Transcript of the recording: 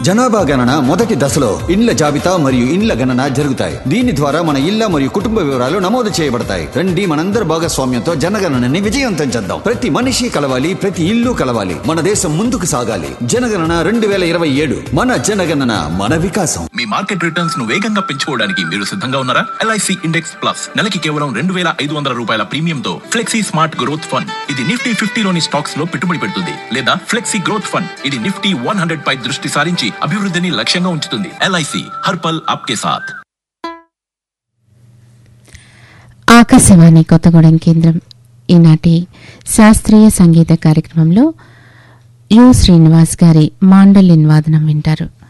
జనాభా గణన మొదటి దశలో ఇండ్ల జాబితా మరియు ఇండ్ల గణన జరుగుతాయి దీని ద్వారా మన ఇళ్ల మరియు కుటుంబ వివరాలు నమోదు చేయబడతాయి రండి మనందరి భాగస్వామ్యంతో జనగణనని విజయవంతం చేద్దాం ప్రతి మనిషి కలవాలి ప్రతి ఇల్లు కలవాలి మన దేశం ముందుకు సాగాలి జనగణన రెండు వేల ఇరవై ఏడు మన జనగణన మన వికాసం మీ మార్కెట్ రిటర్న్స్ ను వేగంగా పెంచుకోవడానికి మీరు సిద్ధంగా ఉన్నారా ఎల్ఐసి ఇండెక్స్ ప్లస్ నెలకి కేవలం రెండు వేల ఐదు వందల రూపాయల ప్రీమియం తో ఫ్లెక్సీ స్మార్ట్ గ్రోత్ ఫండ్ ఇది నిఫ్టీ ఫిఫ్టీలోని స్టాక్స్ లో పెట్టుబడి పెడుతుంది లేదా ఫ్లెక్సీ గ్రోత్ ఫండ్ ఇది నిఫ్టీ వన్ హండ్రెడ్ పై దృష్టి సారించి అభివృద్ధిని లక్ష్యంగా ఉంచుతుంది ఎల్ఐసి హర్పల్ ఆప్కే సాథ్ ఆకాశవాణి కొత్తగూడెం కేంద్రం ఈనాటి శాస్త్రీయ సంగీత కార్యక్రమంలో యు శ్రీనివాస్ గారి మాండలిన్ వాదనం వింటారు